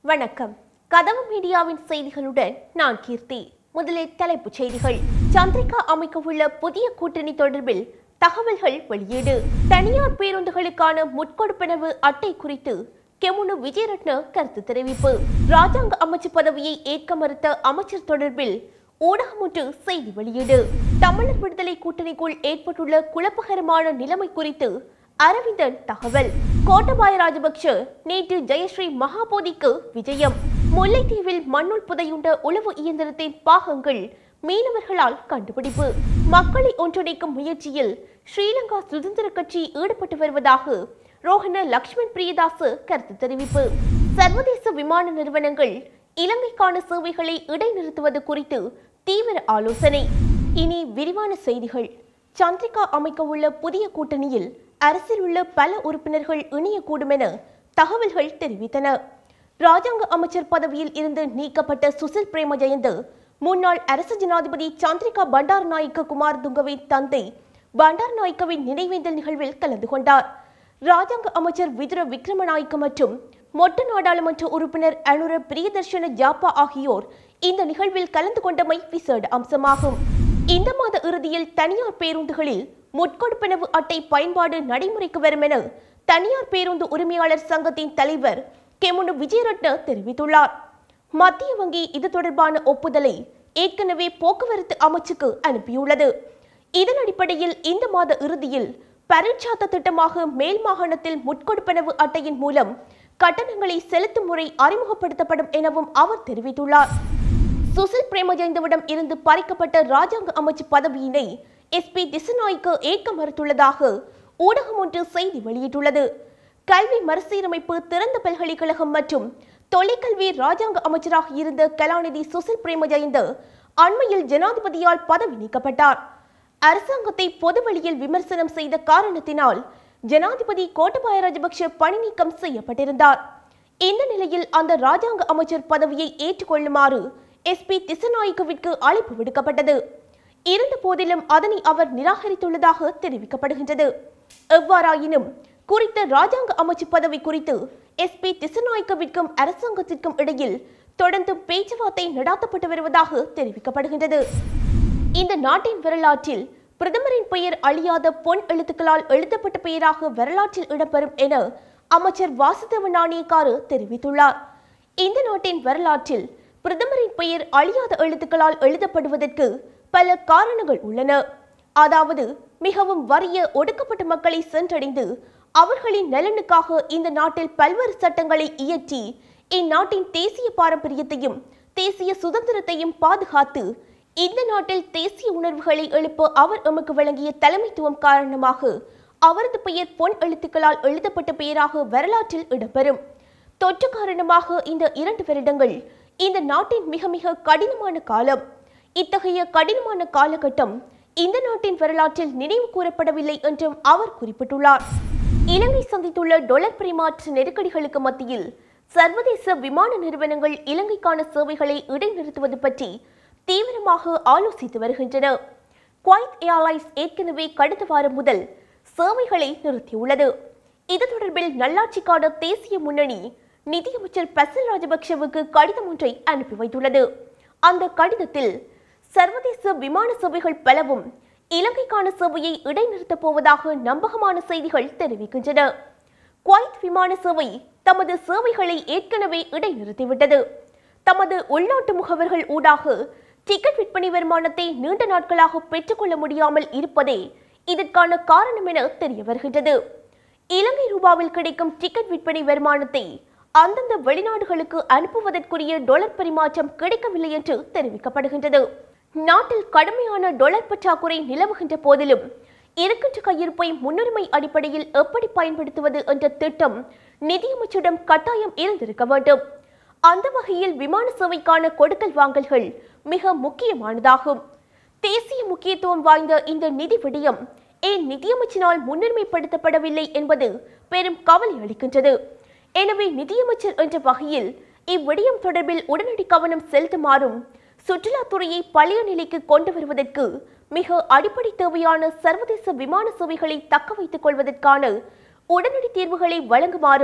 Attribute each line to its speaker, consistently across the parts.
Speaker 1: வணக்கம் கதவு மீடியாவின் செய்திகளுடன் நான் கீர்த்தி முதலில் தலைப்புச் செய்திகள் சந்திரிகா அமைக்கவுள்ள புதிய கூட்டணி தொடர்பில் தகவல்கள் வெளியீடு தனியார் பேருந்துகளுக்கான முட்கொடுப்பனவு அட்டை குறித்து கெமுனு விஜயரட்ன கருத்து தெரிவிப்பு ராஜாங்க அமைச்சு பதவியை ஏற்க மறுத்த அமைச்சர் தொடர்பில் ஊடகம் ஒன்று செய்தி வெளியீடு தமிழர் விடுதலை கூட்டணிக்குள் ஏற்பட்டுள்ள குழப்பகரமான நிலைமை குறித்து அரவிந்தன் தகவல் கோட்டபாய ராஜபக்ஷ நேற்று ஜெயஸ்ரீ மகாபோதிக்கு விஜயம் முல்லைத்தீவில் மண்ணுள் புதையுண்ட உளவு இயந்திரத்தின் பாகங்கள் மீனவர்களால் கண்டுபிடிப்பு மக்களை ஒன்றிணைக்கும் முயற்சியில் ஸ்ரீலங்கா சுதந்திர கட்சி ஈடுபட்டு வருவதாக ரோஹன லக்ஷ்மண் பிரியதாஸ் கருத்து தெரிவிப்பு சர்வதேச விமான நிறுவனங்கள் இலங்கைக்கான சேவைகளை இடைநிறுத்துவது குறித்து தீவிர ஆலோசனை இனி விரிவான செய்திகள் சந்திரிகா அமைக்க உள்ள புதிய கூட்டணியில் அரசில் உள்ள பல உறுப்பினர்கள் இணையக்கூடும் என தகவல்கள் தெரிவித்தன ராஜாங்க அமைச்சர் பதவியில் இருந்து நீக்கப்பட்ட சுசில் பிரேமஜயந்த முன்னாள் அரசு ஜனாதிபதி சந்திரிகா பண்டாரநாயக்க குமார் துங்கவின் தந்தை பண்டாரநாயக்கவின் நினைவேந்தல் நிகழ்வில் கலந்து கொண்டார் ராஜாங்க அமைச்சர் விதுர விக்ரமநாயக்க மற்றும் மொட்ட நாடாளுமன்ற உறுப்பினர் அனுர பிரியதர்ஷன ஜாப்பா ஆகியோர் இந்த நிகழ்வில் கலந்து கொண்டமை விசேட அம்சமாகும் இந்த மாத இறுதியில் தனியார் பேருந்துகளில் முட்கொடுப்பனவு அட்டை பயன்பாடு நடைமுறைக்கு வரும் என தனியார் பேருந்து உரிமையாளர் சங்கத்தின் தலைவர் கெமுனு விஜயரட்ன தெரிவித்துள்ளார் மத்திய வங்கி இது தொடர்பான ஒப்புதலை ஏற்கனவே போக்குவரத்து அமைச்சுக்கு அனுப்பியுள்ளது இதன் அடிப்படையில் இந்த மாத இறுதியில் பரீட்சாத்த திட்டமாக மேல் மாகாணத்தில் முட்கொடுப்பனவு அட்டையின் மூலம் கட்டணங்களை செலுத்தும் முறை அறிமுகப்படுத்தப்படும் எனவும் அவர் தெரிவித்துள்ளார் சுசில் பிரேமஜயந்தவிடம் இருந்து பறிக்கப்பட்ட ராஜாங்க அமைச்சு பதவியினை எஸ்பி திசநாய்க்கு ஏற்க மறுத்துள்ளதாக ஊடகம் ஒன்று செய்தி வெளியிட்டுள்ளது கல்வி மறுசீரமைப்பு திறந்த பல்கலைக்கழகம் மற்றும் தொலைக்கல்வி ராஜாங்க அமைச்சராக இருந்த கலாநிதி சுசில் பிரேமஜயந்த அண்மையில் ஜனாதிபதியால் பதவி நீக்கப்பட்டார் அரசாங்கத்தை பொதுவெளியில் விமர்சனம் செய்த காரணத்தினால் ஜனாதிபதி கோட்டபாய ராஜபக்ஷ பணி நீக்கம் செய்யப்பட்டிருந்தார் இந்த நிலையில் அந்த ராஜாங்க அமைச்சர் பதவியை ஏற்றுக்கொள்ளுமாறு எஸ்பி திசநாயக்கவிற்கு அழைப்பு விடுக்கப்பட்டது இருந்த போதிலும் அதனை அவர் நிராகரித்துள்ளதாக தெரிவிக்கப்படுகின்றது எவ்வாறாயினும் குறித்த ராஜாங்க அமைச்சு பதவி குறித்து எஸ்பி திசநாயக்கவிற்கும் அரசாங்கத்திற்கும் இடையில் தொடர்ந்து பேச்சுவார்த்தை நடாத்தப்பட்டு வருவதாக தெரிவிக்கப்படுகின்றது இந்த நாட்டின் வரலாற்றில் பிரதமரின் பெயர் அழியாத பொன் எழுத்துக்களால் எழுதப்பட்ட பெயராக வரலாற்றில் இடம்பெறும் என அமைச்சர் வாசுதேவ நாணயக்காரு தெரிவித்துள்ளார் இந்த நாட்டின் வரலாற்றில் பிரதமரின் பெயர் அழியாத எழுத்துக்களால் எழுதப்படுவதற்கு பல காரணங்கள் உள்ளன அதாவது மிகவும் வறிய ஒடுக்கப்பட்ட மக்களை சென்றடைந்து அவர்களின் நலனுக்காக இந்த நாட்டில் பல்வேறு சட்டங்களை இயற்றி இந்நாட்டின் தேசிய பாரம்பரியத்தையும் தேசிய சுதந்திரத்தையும் பாதுகாத்து இந்த நாட்டில் தேசிய உணர்வுகளை எழுப்ப அவர் எமக்கு வழங்கிய தலைமைத்துவம் காரணமாக அவரது பெயர் பொன் எழுத்துக்களால் எழுதப்பட்ட பெயராக வரலாற்றில் இடம்பெறும் தொற்று காரணமாக இந்த இரண்டு வருடங்கள் இந்த நாட்டின் மிக மிக கடினமான காலம் இத்தகைய கடினமான காலகட்டம் இந்த நாட்டின் வரலாற்றில் நினைவு கூறப்படவில்லை என்றும் அவர் குறிப்பிட்டுள்ளார் இலங்கை சந்தித்துள்ள டொலர் பரிமாற்ற நெருக்கடிகளுக்கு மத்தியில் சர்வதேச விமான நிறுவனங்கள் இலங்கைக்கான சேவைகளை இடைநிறுத்துவது பற்றி தீவிரமாக ஆலோசித்து வருகின்றன குவைத் ஏர்லைன்ஸ் ஏற்கனவே கடந்த வாரம் முதல் சேவைகளை நிறுத்தியுள்ளது இது தொடர்பில் நல்லாட்சிக்கான தேசிய முன்னணி நிதியமைச்சர் பசில் ராஜபக்ஷவுக்கு கடிதம் ஒன்றை அனுப்பி வைத்துள்ளது அந்த கடிதத்தில் சர்வதேச விமான சேவைகள் பலவும் இலங்கைக்கான சேவையை இடைநிறுத்தப் போவதாக நம்பகமான செய்திகள் தெரிவிக்கின்றன குவைத் விமான சேவை தமது சேவைகளை ஏற்கனவே இடைநிறுத்திவிட்டது தமது உள்நாட்டு முகவர்கள் ஊடாக டிக்கெட் விற்பனை வருமானத்தை நீண்ட நாட்களாக பெற்றுக்கொள்ள முடியாமல் இருப்பதே இதற்கான காரணம் என தெரிய வருகின்றது இலங்கை ரூபாவில் கிடைக்கும் டிக்கெட் விற்பனை வருமானத்தை அந்தந்த வெளிநாடுகளுக்கு அனுப்புவதற்குரிய டொலர் பரிமாற்றம் கிடைக்கவில்லை என்று தெரிவிக்கப்படுகின்றது நாட்டில் கடுமையான டொலர் பற்றாக்குறை நிலவுகின்ற போதிலும் இருக்கின்ற கையிருப்பை முன்னுரிமை அடிப்படையில் எப்படி பயன்படுத்துவது என்ற திட்டம் நிதியமைச்சரிடம் கட்டாயம் இருந்திருக்க வேண்டும் அந்த வகையில் விமான சேவைக்கான கொடுக்கல் வாங்கல்கள் மிக முக்கியமானதாகும் தேசிய முக்கியத்துவம் வாய்ந்த இந்த நிதி விடயம் ஏன் நிதியமைச்சினால் முன்னுரிமைப்படுத்தப்படவில்லை என்பது பெரும் கவலை அளிக்கின்றது எனவே நிதியமைச்சர் என்ற வகையில் இவ்விடயம் தொடர்பில் உடனடி கவனம் செலுத்துமாறும் சுற்றுலாத்துறையை பழைய நிலைக்கு கொண்டு வருவதற்கு மிக அடிப்படை தேவையான சர்வதேச விமான சேவைகளை தக்க வைத்துக் கொள்வதற்கான உடனடி தீர்வுகளை வழங்குமாறும்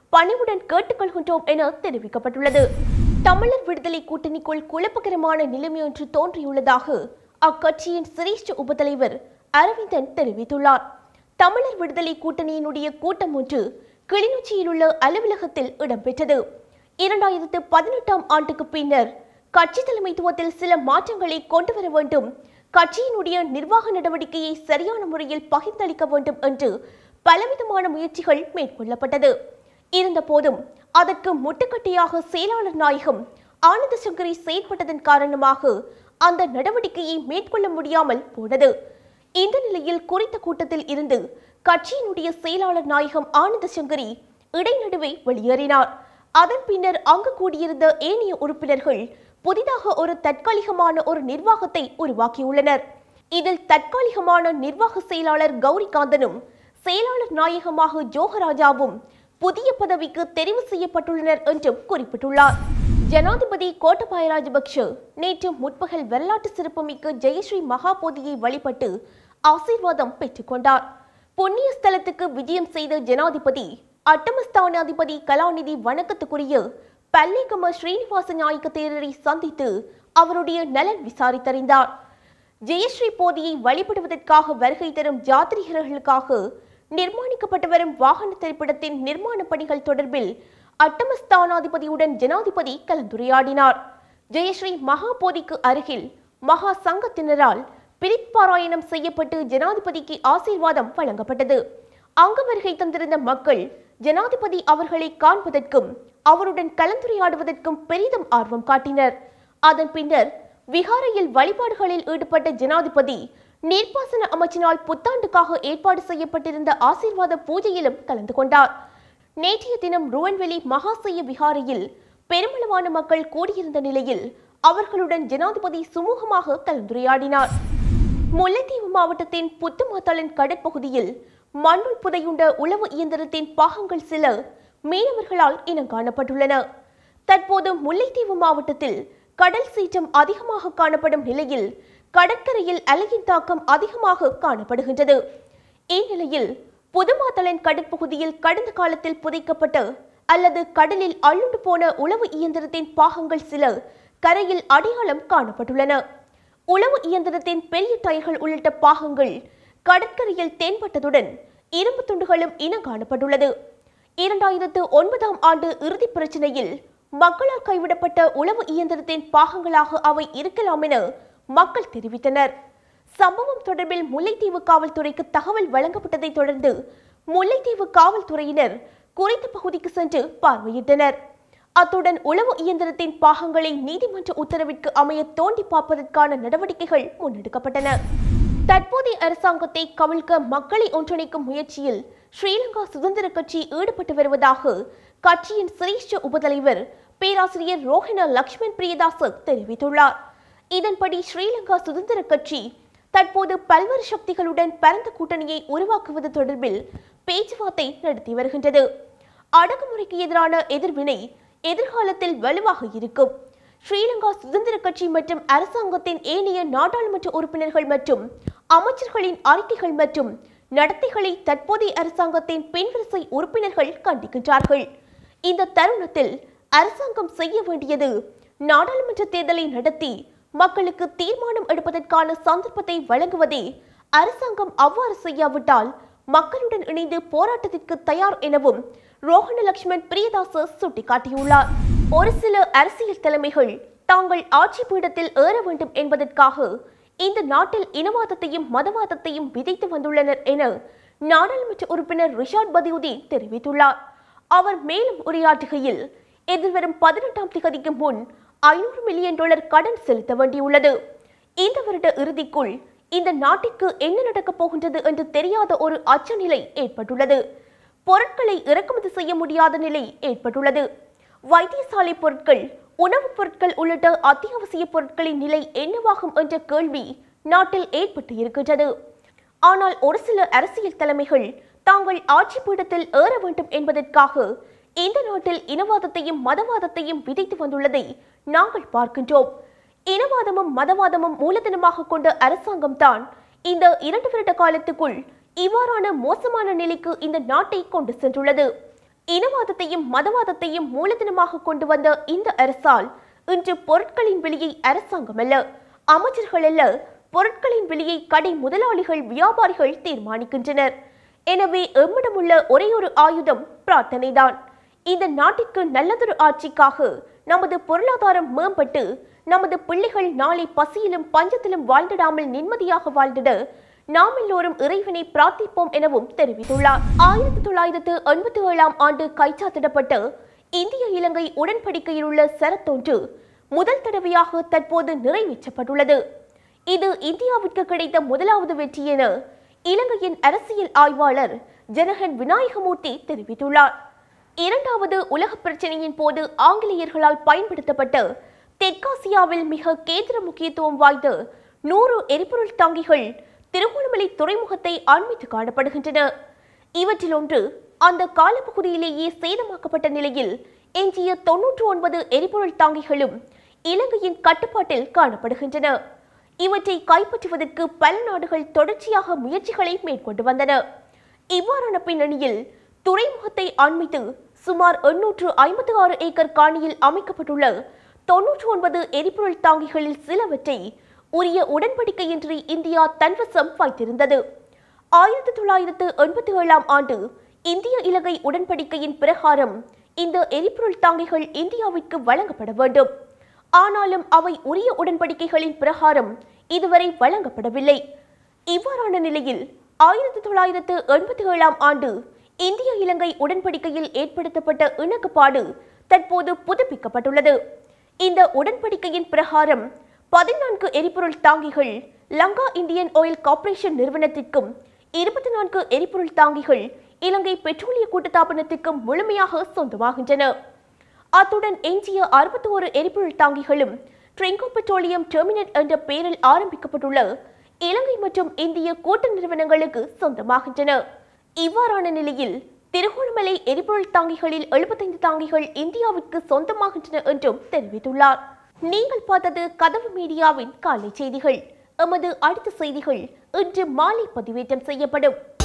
Speaker 1: பணிவுடன் கேட்டுக்கொள்கின்றோம் என தெரிவிக்கப்பட்டுள்ளது தமிழர் விடுதலை கூட்டணிக்குள் குழப்பகரமான நிலைமை ஒன்று தோன்றியுள்ளதாக அக்கட்சியின் சிரேஷ்ட உபதலைவர் அரவிந்தன் தெரிவித்துள்ளார் தமிழர் விடுதலை கூட்டணியினுடைய கூட்டம் ஒன்று கிளிநொச்சியில் உள்ள அலுவலகத்தில் இடம்பெற்றது இரண்டாயிரத்து பதினெட்டாம் ஆண்டுக்கு பின்னர் கட்சி தலைமைத்துவத்தில் சில மாற்றங்களை கொண்டு வர வேண்டும் கட்சியினுடைய நிர்வாக நடவடிக்கையை சரியான முறையில் பகிர்ந்தளிக்க வேண்டும் என்று பலவிதமான முயற்சிகள் மேற்கொள்ளப்பட்டது இருந்த போதும் அதற்கு முட்டுக்கட்டையாக செயலாளர் நாயகம் ஆனந்த சங்கரி செயற்பட்டதன் காரணமாக அந்த நடவடிக்கையை மேற்கொள்ள முடியாமல் போனது இந்த நிலையில் குறித்த கூட்டத்தில் இருந்து கட்சியினுடைய செயலாளர் நாயகம் ஆனந்த சங்கரி இடைநடுவே வெளியேறினார் அதன் பின்னர் அங்கு கூடியிருந்த ஏனைய உறுப்பினர்கள் புதிதாக ஒரு தற்காலிகமான ஒரு நிர்வாகத்தை உருவாக்கியுள்ளனர் இதில் தற்காலிகமான நிர்வாக செயலாளர் கௌரிகாந்தனும் செயலாளர் நாயகமாக ஜோகராஜாவும் புதிய பதவிக்கு தெரிவு செய்யப்பட்டுள்ளனர் என்றும் குறிப்பிட்டுள்ளார் ஜனாதிபதி கோட்டபாய ராஜபக்ஷ நேற்று முற்பகல் வரலாற்று சிறப்புமிக்க ஜெயஸ்ரீ மகாபோதியை வழிபட்டு ஆசீர்வாதம் பெற்றுக்கொண்டார் புண்ணிய ஸ்தலத்துக்கு விஜயம் செய்த ஜனாதிபதி அட்டமஸ்தானாதிபதி கலாநிதி வணக்கத்துக்குரிய பல்லேகம ஸ்ரீனிவாச நாயக்க தேரரை சந்தித்து அவருடைய நலன் விசாரித்தறிந்தார் ஜெயஸ்ரீ போதியை வழிபடுவதற்காக வருகை தரும் ஜாத்ரீகர்களுக்காக நிர்மாணிக்கப்பட்டு வரும் வாகன திரைப்படத்தின் நிர்மாண பணிகள் தொடர்பில் அட்டமஸ்தானாதிபதியுடன் ஜனாதிபதி கலந்துரையாடினார் ஜெயஸ்ரீ மகாபோதிக்கு அருகில் மகா சங்கத்தினரால் பிரித்பாராயணம் செய்யப்பட்டு ஜனாதிபதிக்கு ஆசீர்வாதம் வழங்கப்பட்டது அங்கு வருகை தந்திருந்த மக்கள் ஜனாதிபதி அவர்களை காண்பதற்கும் அவருடன் கலந்துரையாடுவதற்கும் பெரிதும் ஆர்வம் காட்டினர் அதன் பின்னர் விகாரையில் வழிபாடுகளில் ஈடுபட்ட ஜனாதிபதி நீர்ப்பாசன அமைச்சினால் புத்தாண்டுக்காக ஏற்பாடு செய்யப்பட்டிருந்த ஆசீர்வாத பூஜையிலும் கலந்து கொண்டார் நேற்றைய தினம் ருவன்வெளி மகாசைய விகாரையில் பெருமளவான மக்கள் கூடியிருந்த நிலையில் அவர்களுடன் ஜனாதிபதி சுமூகமாக கலந்துரையாடினார் முல்லைத்தீவு மாவட்டத்தின் புத்துமாத்தளன் கடற்பகுதியில் மண்ணுள் புதையுண்ட உளவு இயந்திரத்தின் பாகங்கள் சில மீனவர்களால் இனம் காணப்பட்டுள்ளன தற்போது முல்லைத்தீவு மாவட்டத்தில் கடல் சீற்றம் அதிகமாக காணப்படும் நிலையில் கடற்கரையில் அலையின் தாக்கம் அதிகமாக காணப்படுகின்றது இந்நிலையில் புதுமாத்தளன் கடற்பகுதியில் கடந்த காலத்தில் புதைக்கப்பட்ட அல்லது கடலில் அள்ளுண்டு போன உளவு இயந்திரத்தின் பாகங்கள் சில கரையில் அடையாளம் காணப்பட்டுள்ளன உளவு இயந்திரத்தின் பெரிய டயர்கள் உள்ளிட்ட பாகங்கள் கடற்கரையில் தென்பட்டதுடன் இரும்பு துண்டுகளும் இனம் காணப்பட்டுள்ளது இரண்டாயிரத்து ஒன்பதாம் ஆண்டு இறுதிப் பிரச்சனையில் மக்களால் கைவிடப்பட்ட உளவு இயந்திரத்தின் பாகங்களாக அவை இருக்கலாம் என மக்கள் தெரிவித்தனர் சம்பவம் தொடர்பில் முல்லைத்தீவு காவல்துறைக்கு தகவல் வழங்கப்பட்டதை தொடர்ந்து முல்லைத்தீவு காவல்துறையினர் குறித்த பகுதிக்கு சென்று பார்வையிட்டனர் அத்துடன் உளவு இயந்திரத்தின் பாகங்களை நீதிமன்ற உத்தரவிற்கு அமைய தோண்டி பார்ப்பதற்கான நடவடிக்கைகள் முன்னெடுக்கப்பட்டன தற்போதைய அரசாங்கத்தை கவிழ்க்க மக்களை ஒன்றிணைக்கும் முயற்சியில் ஸ்ரீலங்கா சுதந்திர கட்சி ஈடுபட்டு வருவதாக கட்சியின் சிரேஷ்ட உபதலைவர் பேராசிரியர் ரோஹிண லக்ஷ்மண் பிரியதாச தெரிவித்துள்ளார் இதன்படி ஸ்ரீலங்கா சுதந்திர கட்சி தற்போது பல்வேறு சக்திகளுடன் பரந்த கூட்டணியை உருவாக்குவது தொடர்பில் பேச்சுவார்த்தை நடத்தி வருகின்றது அடக்குமுறைக்கு எதிரான எதிர்வினை எதிர்காலத்தில் வலுவாக இருக்கும் ஸ்ரீலங்கா சுதந்திர கட்சி மற்றும் அரசாங்கத்தின் ஏனைய நாடாளுமன்ற உறுப்பினர்கள் மற்றும் அமைச்சர்களின் அறிக்கைகள் மற்றும் நடத்தைகளை தற்போதைய அரசாங்கத்தின் பின்வரிசை உறுப்பினர்கள் கண்டிக்கின்றார்கள் இந்த தருணத்தில் அரசாங்கம் செய்ய வேண்டியது நாடாளுமன்ற தேர்தலை நடத்தி மக்களுக்கு தீர்மானம் எடுப்பதற்கான சந்தர்ப்பத்தை வழங்குவதே அரசாங்கம் அவ்வாறு செய்யாவிட்டால் மக்களுடன் இணைந்து போராட்டத்திற்கு தயார் எனவும் ரோஹண லட்சுமண் பிரியதாச சுட்டிக்காட்டியுள்ளார் ஒரு சில அரசியல் தலைமைகள் தாங்கள் ஆட்சி பீடத்தில் ஏற வேண்டும் என்பதற்காக இந்த நாட்டில் இனவாதத்தையும் மதவாதத்தையும் விதைத்து வந்துள்ளனர் என நாடாளுமன்ற உறுப்பினர் ரிஷாட் பதியுதீன் தெரிவித்துள்ளார் அவர் மேலும் உரையாற்றுகையில் எதிர்வரும் பதினெட்டாம் திகதிக்கு முன் ஐநூறு மில்லியன் டாலர் கடன் செலுத்த வேண்டியுள்ளது இந்த வருட இறுதிக்குள் இந்த நாட்டிற்கு என்ன நடக்கப் போகின்றது என்று தெரியாத ஒரு அச்சநிலை ஏற்பட்டுள்ளது பொருட்களை இறக்குமதி செய்ய முடியாத நிலை ஏற்பட்டுள்ளது வைத்தியசாலை பொருட்கள் உணவுப் பொருட்கள் உள்ளிட்ட அத்தியாவசிய பொருட்களின் நிலை என்னவாகும் என்ற கேள்வி நாட்டில் ஏற்பட்டு இருக்கின்றது ஆனால் ஒரு சில அரசியல் தலைமைகள் தாங்கள் ஆட்சி பீடத்தில் ஏற வேண்டும் என்பதற்காக இந்த நாட்டில் இனவாதத்தையும் மதவாதத்தையும் விதைத்து வந்துள்ளதை நாங்கள் பார்க்கின்றோம் இனவாதமும் மதவாதமும் மூலதனமாக கொண்ட அரசாங்கம் தான் இந்த இரண்டு வருட காலத்துக்குள் இவ்வாறான மோசமான நிலைக்கு இந்த நாட்டை கொண்டு சென்றுள்ளது இனவாதத்தையும் மதவாதத்தையும் மூலதனமாக கொண்டு வந்த இந்த அரசால் இன்று பொருட்களின் விலையை அரசாங்கம் அல்ல அமைச்சர்கள் அல்ல பொருட்களின் விலையை கடை முதலாளிகள் வியாபாரிகள் தீர்மானிக்கின்றனர் எனவே எம்மிடமுள்ள ஒரே ஒரு ஆயுதம் பிரார்த்தனைதான் இந்த நாட்டிற்கு நல்லதொரு ஆட்சிக்காக நமது பொருளாதாரம் மேம்பட்டு நமது பிள்ளைகள் நாளை பசியிலும் பஞ்சத்திலும் வாழ்ந்திடாமல் நிம்மதியாக வாழ்ந்திட நாம் எல்லோரும் இறைவனை பிரார்த்திப்போம் எனவும் தெரிவித்துள்ளார் ஆயிரத்தி தொள்ளாயிரத்து எண்பத்தி ஏழாம் ஆண்டு கைச்சாத்திடப்பட்ட இந்திய இலங்கை உடன்படிக்கையில் உள்ள சரத்தொன்று முதல் தடவையாக தற்போது நிறைவேற்றப்பட்டுள்ளது இது இந்தியாவிற்கு கிடைத்த முதலாவது வெற்றி என இலங்கையின் அரசியல் ஆய்வாளர் ஜனகன் விநாயகமூர்த்தி தெரிவித்துள்ளார் இரண்டாவது உலக பிரச்சனையின் போது ஆங்கிலேயர்களால் பயன்படுத்தப்பட்ட தெற்காசியாவில் மிக கேந்திர முக்கியத்துவம் வாய்ந்த நூறு எரிபொருள் தாங்கிகள் திருகோணமலை துறைமுகத்தை அண்மித்து காணப்படுகின்றன இவற்றில் ஒன்று அந்த காலப்பகுதியிலேயே சேதமாக்கப்பட்ட நிலையில் எஞ்சிய தொன்னூற்று ஒன்பது எரிபொருள் தாங்கிகளும் இலங்கையின் கட்டுப்பாட்டில் காணப்படுகின்றன இவற்றை கைப்பற்றுவதற்கு பல நாடுகள் தொடர்ச்சியாக முயற்சிகளை மேற்கொண்டு வந்தன இவ்வாறான பின்னணியில் துறைமுகத்தை அண்மித்து சுமார் எண்ணூற்று ஐம்பத்தி ஆறு ஏக்கர் காணியில் அமைக்கப்பட்டுள்ள தொன்னூற்று ஒன்பது எரிபொருள் தாங்கிகளில் சிலவற்றை உரிய உடன்படிக்கையின்றி இந்தியா தன்வசம் வைத்திருந்தது ஆயிரத்தி தொள்ளாயிரத்து எண்பத்தி ஏழாம் ஆண்டு இந்திய இலங்கை உடன்படிக்கையின் பிரகாரம் இந்த எரிபொருள் தாங்கிகள் இந்தியாவிற்கு வழங்கப்பட வேண்டும் ஆனாலும் அவை உரிய உடன்படிக்கைகளின் பிரகாரம் இதுவரை வழங்கப்படவில்லை இவ்வாறான நிலையில் ஆயிரத்தி தொள்ளாயிரத்து எண்பத்தி ஏழாம் ஆண்டு இந்திய இலங்கை உடன்படிக்கையில் ஏற்படுத்தப்பட்ட இணக்கப்பாடு தற்போது புதுப்பிக்கப்பட்டுள்ளது இந்த உடன்படிக்கையின் பிரகாரம் பதினான்கு எரிபொருள் தாங்கிகள் லங்கா இந்தியன் ஆயில் கார்ப்பரேஷன் நிறுவனத்திற்கும் இருபத்தி நான்கு எரிபொருள் தாங்கிகள் இலங்கை பெட்ரோலிய கூட்டுத்தாபனத்திற்கும் முழுமையாக சொந்தமாகின்றன அத்துடன் எஞ்சிய அறுபத்தி ஒரு எரிபொருள் தாங்கிகளும் ட்ரிங்கோ பெட்ரோலியம் டெர்மினட் என்ற பெயரில் ஆரம்பிக்கப்பட்டுள்ள இலங்கை மற்றும் இந்திய கூட்டு நிறுவனங்களுக்கு சொந்தமாகின்றன இவ்வாறான நிலையில் திருகோணமலை எரிபொருள் தாங்கிகளில் எழுபத்தைந்து தாங்கிகள் இந்தியாவிற்கு சொந்தமாகின்றன என்றும் தெரிவித்துள்ளார் நீங்கள் பார்த்தது கதவு மீடியாவின் காலை செய்திகள் எமது அடுத்த செய்திகள் இன்று மாலை பதிவேற்றம் செய்யப்படும்